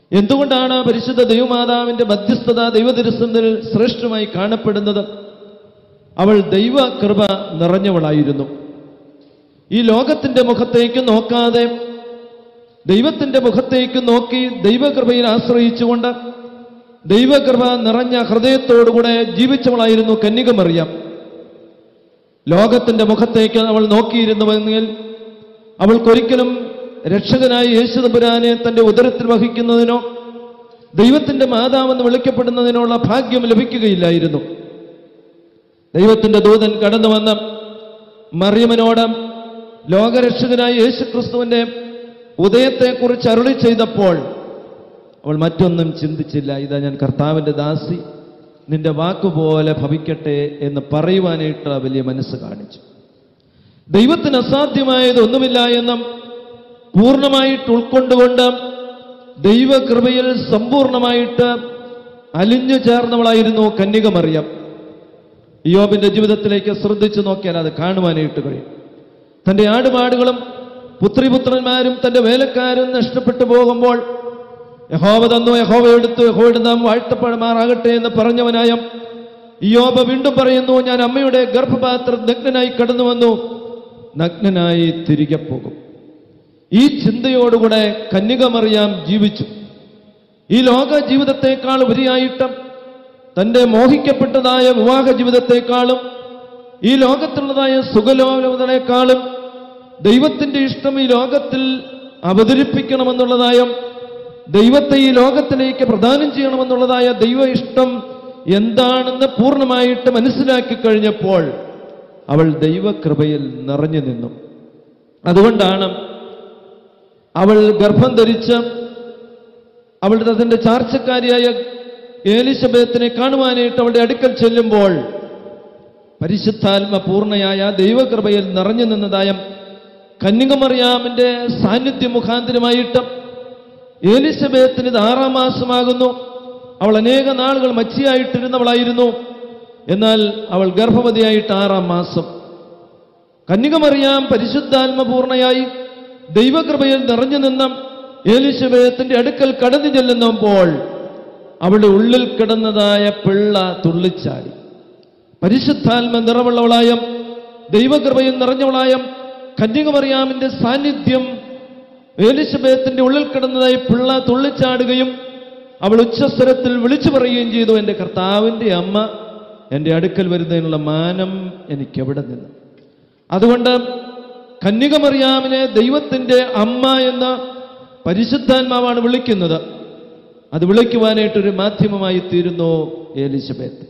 എന്തുകൊണ്ടാണ് പരിശുദ്ധ ദൈവമാതാവിന്റെ മധ്യസ്ഥത ദൈവദരിസനത്തിൽ ശ്രേഷ്ഠമായി കാണപ്പെടുന്നത് അവൾ ദൈവകൃപ നിറഞ്ഞവളായിരുന്നു ഈ ലോകത്തിന്റെ മുഖത്തേക്ക് നോക്കാതെ ദൈവത്തിന്റെ മുഖത്തേക്ക് നോക്കി ദൈവകൃപയിൽ ആശ്രയിച്ചുകൊണ്ട് ദൈവകൃപ നിറഞ്ഞ ഹൃദയത്തോടുകൂടെ ജീവിച്ചവളായിരുന്നു കന്യകമറിയാം ലോകത്തിന്റെ മുഖത്തേക്ക് അവൾ നോക്കിയിരുന്നുവെങ്കിൽ അവൾക്കൊരിക്കലും രക്ഷകനായ യേശുദപുരാനെ തന്റെ ഉദരത്തിൽ വഹിക്കുന്നതിനോ ദൈവത്തിന്റെ മാതാവെന്ന് വിളിക്കപ്പെടുന്നതിനുള്ള ഭാഗ്യം ലഭിക്കുകയില്ലായിരുന്നു ദൈവത്തിന്റെ ദൂതൻ കടന്നു വന്ന് മറിയമനോട് ലോകരക്ഷകനായ യേശുക്രിസ്തുവിന്റെ ഉദയത്തെക്കുറിച്ച് അരുളി ചെയ്തപ്പോൾ അവൾ മറ്റൊന്നും ചിന്തിച്ചില്ല ഇതാ ഞാൻ കർത്താവിന്റെ ദാസി നിന്റെ വാക്കുപോലെ ഭവിക്കട്ടെ എന്ന് പറയുവാനായിട്ട് വലിയ മനസ്സ് കാണിച്ചു ദൈവത്തിന് അസാധ്യമായത് ഒന്നുമില്ല എന്നും പൂർണ്ണമായിട്ട് ഉൾക്കൊണ്ടുകൊണ്ട് ദൈവകൃപയിൽ സമ്പൂർണമായിട്ട് അലിഞ്ഞു ചേർന്നവളായിരുന്നു കന്യക മറിയം യോബിന്റെ ജീവിതത്തിലേക്ക് ശ്രദ്ധിച്ചു നോക്കിയാൽ അത് കാണുവാനായിട്ട് കഴിയും തന്റെ ആടുപാടുകളും പുത്രിപുത്രന്മാരും തന്റെ വേലക്കാരും നഷ്ടപ്പെട്ടു പോകുമ്പോൾ യഹോവ തന്നു യഹോവ എടുത്തു യഹോയുടെ നാം വാഴ്ത്തപ്പെടുമാറാകട്ടെ എന്ന് പറഞ്ഞവനായ യോബ വീണ്ടും പറയുന്നു ഞാൻ അമ്മയുടെ ഗർഭപാത്രം നഗ്നനായി കടന്നു വന്നു നഗ്നനായി തിരികെ പോകും ഈ ചിന്തയോടുകൂടെ കന്യകമറിയാം ജീവിച്ചു ഈ ലോക ജീവിതത്തെക്കാൾ ഉപരിയായിട്ട് തന്റെ മോഹിക്കപ്പെട്ടതായ വിവാഹ ജീവിതത്തെക്കാളും ഈ ലോകത്തുള്ളതായ സുഖലോലതകളെക്കാളും ദൈവത്തിന്റെ ഇഷ്ടം ഈ ലോകത്തിൽ അവതരിപ്പിക്കണമെന്നുള്ളതായ ദൈവത്തെ ഈ ലോകത്തിലേക്ക് പ്രദാനം ചെയ്യണമെന്നുള്ളതായ ദൈവ ഇഷ്ടം എന്താണെന്ന് പൂർണ്ണമായിട്ട് മനസ്സിലാക്കി കഴിഞ്ഞപ്പോൾ അവൾ ദൈവകൃപയിൽ നിറഞ്ഞു നിന്നു അതുകൊണ്ടാണ് അവൾ ഗർഭം ധരിച്ച് അവളുടെ തന്റെ ചാർച്ചക്കാരിയായ ഏലിശബേത്തിനെ കാണുവാനായിട്ട് അവളുടെ അടുക്കൽ ചെല്ലുമ്പോൾ പരിശുദ്ധാത്മ പൂർണ്ണയായ ദൈവകൃപയിൽ നിറഞ്ഞു നിന്നതായ കന്യകമറിയാമിന്റെ സാന്നിധ്യ മുഖാന്തരമായിട്ട് ഏലിസബേത്തിന് ഇത് ആറാം മാസമാകുന്നു അവൾ അനേക നാളുകൾ മച്ചിയായിട്ടിരുന്നവളായിരുന്നു എന്നാൽ അവൾ ഗർഭവതിയായിട്ട് ആറാം മാസം കന്യകമറിയാം പരിശുദ്ധാത്മപൂർണയായി ദൈവകൃപയിൽ നിറഞ്ഞു നിന്ന ഏലിശബേത്തിന്റെ അടുക്കൽ കടന്നു ചെല്ലുന്നപ്പോൾ അവളുടെ ഉള്ളിൽ കിടന്നതായ പിള്ള തുള്ളിച്ചാടി പരിശുദ്ധാത്മ നിറവുള്ളവളായ ദൈവകൃപയിൽ നിറഞ്ഞവളായ കന്യകമറിയാമിന്റെ സാന്നിധ്യം ഏലിശബേത്തിന്റെ ഉള്ളിൽ കിടന്നതായി പിള്ള തുള്ളിച്ചാടുകയും അവൾ ഉച്ചസ്വരത്തിൽ വിളിച്ചു പറയുകയും ചെയ്തു എൻ്റെ കർത്താവിൻ്റെ അമ്മ എൻ്റെ അടുക്കൽ വരുന്നതിനുള്ള മാനം എനിക്ക് എവിടെ നിന്ന് അതുകൊണ്ട് കന്യകമറിയാമിനെ ദൈവത്തിൻ്റെ അമ്മ എന്ന പരിശുദ്ധാത്മാവാണ് വിളിക്കുന്നത് അത് വിളിക്കുവാനായിട്ടൊരു മാധ്യമമായി തീരുന്നു ഏലിശബേത്ത്